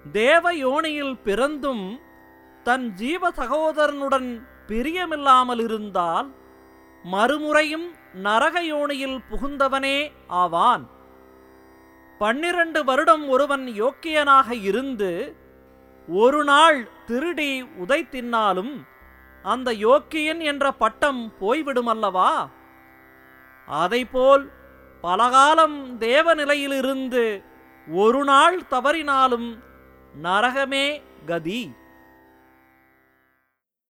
தேவ யோனியில் பிறந்தும் தன் ஜீவ சகோதரனுடன் பிரியமில்லாமல் இருந்தால் மறுமுறையும் நரக யோனியில் புகுந்தவனே ஆவான் பன்னிரண்டு வருடம் ஒருவன் யோக்கியனாக இருந்து ஒரு நாள் திருடி உதை தின்னாலும் அந்த யோக்கியன் என்ற பட்டம் போய்விடுமல்லவா அதைப்போல் பலகாலம் தேவநிலையிலிருந்து ஒரு நாள் தவறினாலும் நரகமே கதி